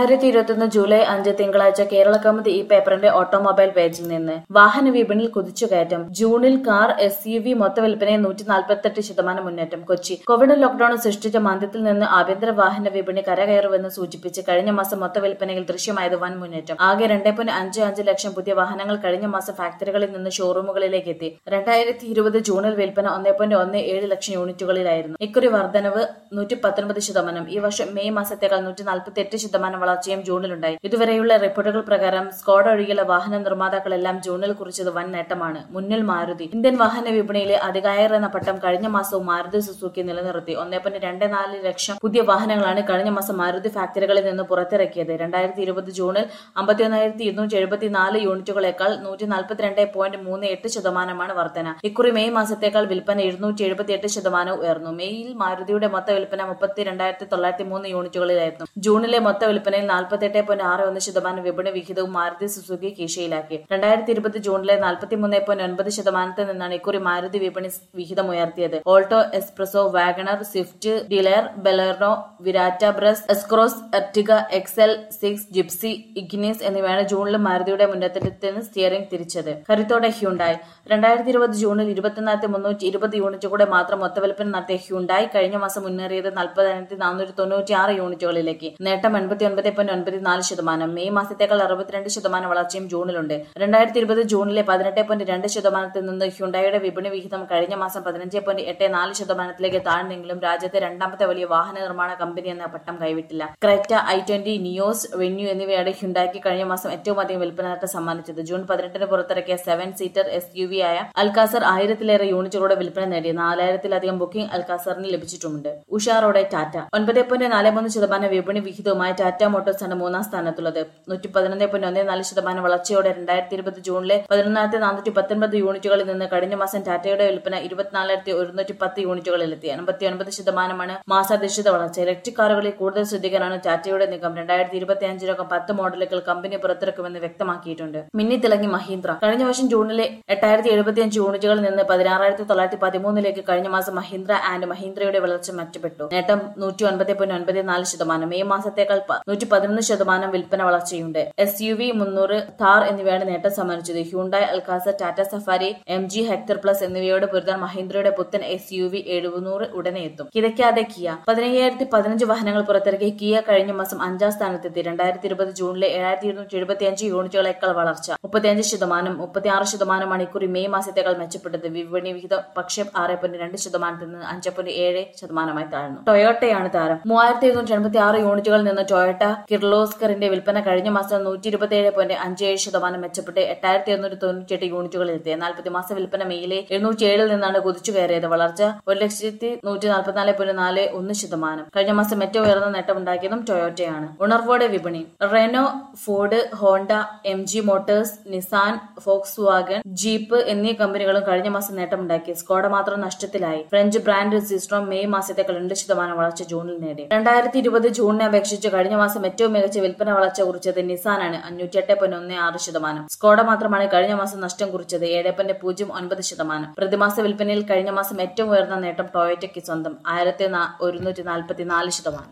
രണ്ടായിരത്തി ഇരുപത്തിയൊന്ന് ജൂലൈ അഞ്ച് തിങ്കളാഴ്ച കേരള കൗമുദി ഈ പേപ്പറിന്റെ ഓട്ടോമൊബൈൽ പേജിൽ നിന്ന് വാഹന വിപണിയിൽ കുതിച്ചുകയറ്റം ജൂണിൽ കാർ എസ് യു വി മൊത്ത വിൽപ്പനയിൽ നൂറ്റി നാൽപ്പത്തെട്ട് ശതമാനം മുന്നേറ്റം കൊച്ചി കോവിഡ് ലോക്ഡൌൺ സൃഷ്ടിച്ച മാന്ദ്യത്തിൽ നിന്ന് ആഭ്യന്തര വാഹന വിപണി കരകയറുമെന്ന് സൂചിപ്പിച്ച് കഴിഞ്ഞ മാസം മൊത്ത വിൽപ്പനയിൽ ദൃശ്യമായത് വൻ മുന്നേറ്റം ആകെ രണ്ടേ പോയിന്റ് അഞ്ച് അഞ്ച് ലക്ഷം പുതിയ വാഹനങ്ങൾ കഴിഞ്ഞ മാസം ഫാക്ടറികളിൽ നിന്ന് ഷോറൂമുകളിലേക്ക് എത്തി രണ്ടായിരത്തി ഇരുപത് ജൂണിൽ വിൽപ്പന ഒന്നേ പോയിന്റ് ഒന്ന് ഏഴ് ലക്ഷം യൂണിറ്റുകളിലായിരുന്നു ഇക്കുറി വർധനവ് നൂറ്റി പത്തൊൻപത് ശതമാനം ഈ വർഷം മെയ് മാസത്തേക്കാൾ നൂറ്റി നാൽപ്പത്തി എട്ട് ശതമാനം വളർച്ചയും ജൂണിലുണ്ടായി ഇതുവരെയുള്ള റിപ്പോർട്ടുകൾ പ്രകാരം സ്കോഡ ഒഴികെയുള്ള വാഹന നിർമ്മാതാക്കളെല്ലാം ജൂണിൽ കുറിച്ചത് വൻ നേട്ടമാണ് മുന്നിൽ മാരുതി ഇന്ത്യൻ വാഹന വിപണിയിലെ അധികായർ എന്ന പട്ടം കഴിഞ്ഞ മാസവും മാരുതി സുസുക്കി നിലനിർത്തി ഒന്നേ പോയിന്റ് രണ്ട് നാല് ലക്ഷം പുതിയ വാഹനങ്ങളാണ് കഴിഞ്ഞ മാസം മാരുതി ഫാക്ടറികളിൽ നിന്ന് പുറത്തിറക്കിയത് രണ്ടായിരത്തി ഇരുപത് ജൂണിൽ അമ്പത്തിയൊന്നായിരത്തി ഇരുന്നൂറ്റി എഴുപത്തിനാല് യൂണിറ്റുകളേക്കാൾ നൂറ്റി നാൽപ്പത്തിരണ്ട് പോയിന്റ് മൂന്ന് എട്ട് ശതമാനമാണ് വർധന ഇക്കുറി മെയ് മാസത്തേക്കാൾ വിൽപ്പന എഴുന്നൂറ്റി എഴുപത്തി എട്ട് ശതമാനം ഉയർന്നു മെയ്യിൽ മാരുതിയുടെ മൊത്ത വിൽപ്പന മുപ്പത്തി രണ്ടായിരത്തി തൊള്ളായിരത്തി മൂന്ന് യൂണിറ്റുകളിലായിരുന്നു ജൂണിലെ മൊത്ത വിൽപ്പനയിൽ നാൽപ്പത്തെട്ട് പോയിന്റ് ആറ് ഒന്ന് ശതമാനം വിപണി വിഹിതവും മാരുതി സുസുക്കി കീശയിലാക്കി രണ്ടായിരത്തി ഇരുപത് ജൂണിലെ നാൽപ്പത്തി മൂന്ന് പോയിന്റ് ഒൻപത് ശതമാനത്തിൽ നിന്നാണ് ഇക്കുറി മാരുതി വിപണി വിഹിതം ഉയർത്തിയത് Alto S Presso WagonR Swift Dzire Baleno വിരാറ്റ Brezza S Cross Ertiga XL six Gypsy Ignis എന്നിവയാണ് ജൂണിൽ മാരുതിയുടെ മുന്നേറ്റത്തിന് സ്റ്റിയറിംഗ് തിരിച്ചത് കരുത്തോടെ ഹ്യുണ്ടായി രണ്ടായിരത്തി ഇരുപത് ജൂണിൽ ഇരുപത്തിനായിരത്തി മുന്നൂറ്റി ഇരുപത് യൂണിറ്റുകൂടെ മാത്രം മൊത്തവിൽപ്പന നടത്തിയ ഹ്യുണ്ടായി കഴിഞ്ഞ മാസം മുന്നേറിയത് നാൽപ്പതിനായിരത്തി നാനൂറ്റി തൊണ്ണൂറ്റി ആറ് യൂണിറ്റുകളിലേക്ക് നേട്ടം എൺപത്തി ഒൻപത് പോയിന്റ് ഒൻപത് നാല് ശതമാനം മെയ് മാസത്തേക്കാൾ അറുപത്തിരണ്ട് ശതമാനം വളർച്ചയും ജൂണിലുണ്ട് രണ്ടായിരത്തി ഇരുപത് ജൂണിലെ പതിനെട്ട് പോയിന്റ് രണ്ട് ശതമാനത്തിൽ നിന്ന് ഹ്യുണ്ടായുടെ വിപണി വിഹിതം കഴിഞ്ഞ മാസം പതിനഞ്ച് പോയിന്റ് എട്ട് നാല് ശതമാനത്തിലേക്ക് താഴ്ന്നെങ്കിലും രാജ്യത്തെ രണ്ടാമത്തെ വലിയ വാഹന നിർമ്മാണ കമ്പനി എന്ന പട്ടം കൈവിട്ടില്ല Creta i twenty Nios Venue എന്നിവയാണ് ഹ്യുണ്ടായ്ക്ക് കഴിഞ്ഞ മാസം ഏറ്റവും അധികം വിൽപ്പന നേട്ടം സമ്മാനിച്ചത് ജൂൺ പതിനെട്ടിന് പുറത്തിറക്കിയ seven seater S U V ആയ അൽക്കാസർ ആയിരത്തിലേറെ യൂണിറ്റുകളുടെ വിൽപ്പന നേടി നാലായിരത്തിലധികം ബുക്കിംഗ് അൽക്കാസറിന് ലഭിച്ചിട്ടുമുണ്ട് ഉഷാറോടെ ടാറ്റ ഒൻപത് പോയിന്റ് നാല് മൂന്ന് ശതമാനം വിപണി വിഹിതവുമായി ടാറ്റ മോട്ടോഴ്സ് ആണ് മൂന്നാം സ്ഥാനത്തുള്ളത് നൂറ്റി പതിനൊന്ന് പോയിന്റ് ഒന്ന് നാല് ശതമാനം വളർച്ചയോടെ രണ്ടായിരത്തി ഇരുപത് ജൂണിലെ പതിനൊന്നായിരത്തി നാനൂറ്റി പത്തൊൻപത് യൂണിറ്റുകളിൽ നിന്ന് കഴിഞ്ഞ മാസം ടാറ്റയുടെ വിൽപ്പന ഇരുപത്തിനാലായിരത്തി ഒരുന്നൂറ്റി പത്ത് യൂണിറ്റുകളിലെത്തി അൻപത്തി ഒൻപത് ശതമാനമാണ് മാസാധിഷ്ഠിത വളർച്ച ഇലക്ട്രിക് കാറുകളിൽ കൂടുതൽ ശ്രദ്ധിക്കാനാണ് ടാറ്റയുടെ നീക്കം രണ്ടായിരത്തി ഇരുപത്തി അഞ്ചിനകം പത്ത് മോഡലുകൾ കമ്പനി പുറത്തിറക്കുമെന്ന് വ്യക്തമാക്കിയിട്ടുണ്ട് മിന്നി തിളങ്ങി മഹീന്ദ്ര കഴിഞ്ഞ വർഷം ജൂണിലെ എട്ടായിരത്തി എഴുപത്തിയഞ്ച് യൂണിറ്റുകളിൽ നിന്ന് പതിനാറായിരത്തി തൊള്ളായിരത്തി പതിമൂന്നിലേക്ക് കഴിഞ്ഞ മാസം മഹീന്ദ്ര ആൻഡ് മഹീന്ദ്രയുടെ വളർച്ച മെച്ചപ്പെട്ടു നേട്ടം നൂറ്റി ഒൻപത് പോയിന്റ് ഒൻപത് നാല് ശതമാനം മെയ് മാസത്തേക്കാൾ നൂറ്റി പതിനൊന്ന് ശതമാനം വിൽപ്പന വളർച്ചയുണ്ട് എസ് യു വി മുന്നൂറ് താർ എന്നിവയാണ് നേട്ടം സമ്മാനിച്ചത് Hyundai Alcazar Tata Safari M G Hector Plus എന്നിവയോട് പൊരുതാൻ മഹീന്ദ്രയുടെ പുത്തൻ എസ് യു വി എഴുന്നൂറ് ഉടനെ എത്തും കിതയ്ക്കാതെ കിയ പതിനയ്യായിരത്തി പതിനഞ്ച് വാഹനങ്ങൾ പുറത്തിറക്കിയ കിയ കഴിഞ്ഞ മാസം അഞ്ചാം സ്ഥാനത്തെത്തി രണ്ടായിരത്തി ഇരുപത് ജൂണിലെ ഏഴായിരത്തി ഇരുന്നൂറ്റി എഴുപത്തി അഞ്ച് യൂണിറ്റുകളേക്കാൾ വളർച്ച മുപ്പത്തിയഞ്ച് ശതമാനം മുപ്പത്തിയാറ് ശതമാനമാണ് ഇക്കുറി മെയ് മാസത്തേക്കാൾ മെച്ചപ്പെട്ടത് വിപണി വിഹിതം പക്ഷേ ആറ് പോയിന്റ് രണ്ട് ശതമാനത്തിൽ നിന്ന് അഞ്ച് പോയിന്റ് ഏഴ് ശതമാനമായി താഴ്ന്നു ടൊയോട്ടയാണ് താരം മൂവായിരത്തി എഴുന്നൂറ്റി എൺപത്തി ആറ് യൂണിറ്റുകളിൽ നിന്ന് ടൊയോട്ട കിർലോസ്കറിന്റെ വിൽപ്പന കഴിഞ്ഞ മാസം നൂറ്റി ഇരുപത്തി ഏഴ് പോയിന്റ് അഞ്ച് ഏഴ് ശതമാനം മെച്ചപ്പെട്ട് എട്ടായിരത്തി എണ്ണൂറ്റി തൊണ്ണൂറ്റി എട്ട് യൂണിറ്റുകളിൽ എത്തി എന്നാൽ പ്രതിമാസ വിൽപ്പന മെയിലെ എഴുന്നൂറ്റി ഏഴിൽ നിന്നാണ് കുതിച്ചു കയറിയത് വളർച്ച ഒരു ലക്ഷത്തി നൂറ്റി നാൽപ്പത്തിനാല് പോയിന്റ് നാല് ഒന്ന് ശതമാനം കഴിഞ്ഞ മാസം ഏറ്റവും ഉയർന്ന നേട്ടമുണ്ടാക്കിയതും ടൊയോട്ടയാണ് ഉണർവോടെ വിപണി Renault Ford Honda M G Motors Nissan Volkswagen Jeep എന്നീ കമ്പനികളും കഴിഞ്ഞ മാസം നേട്ടമുണ്ടാക്കി സ്കോഡ മാത്രം നഷ്ടത്തിലായി ഫ്രഞ്ച് ബ്രാൻഡ് സിസ്ട്രോം മെയ് മാസത്തേക്കാൾ രണ്ട് ശതമാനം വളർച്ച ജൂണിൽ നേടി രണ്ടായിരത്തി ഇരുപത് ജൂണിനെ അപേക്ഷിച്ച് കഴിഞ്ഞ മാസം ഏറ്റവും മികച്ച വിൽപ്പന വളർച്ച കുറിച്ചത് നിസാനാണ് അഞ്ഞൂറ്റി എട്ട് പോയിന്റ് ഒന്ന് ആറ് ശതമാനം സ്കോഡ മാത്രമാണ് കഴിഞ്ഞ മാസം നഷ്ടം കുറിച്ചത് ഏഴ് പോയിന്റ് പൂജ്യം ഒൻപത് ശതമാനം പ്രതിമാസ വിൽപ്പനയിൽ കഴിഞ്ഞ മാസം ഏറ്റവും ഉയർന്ന നേട്ടം ടൊയോറ്റയ്ക്ക് സ്വന്തം ആയിരത്തി ഒരുന്നൂറ്റി നാൽപ്പത്തി നാല് ശതമാനം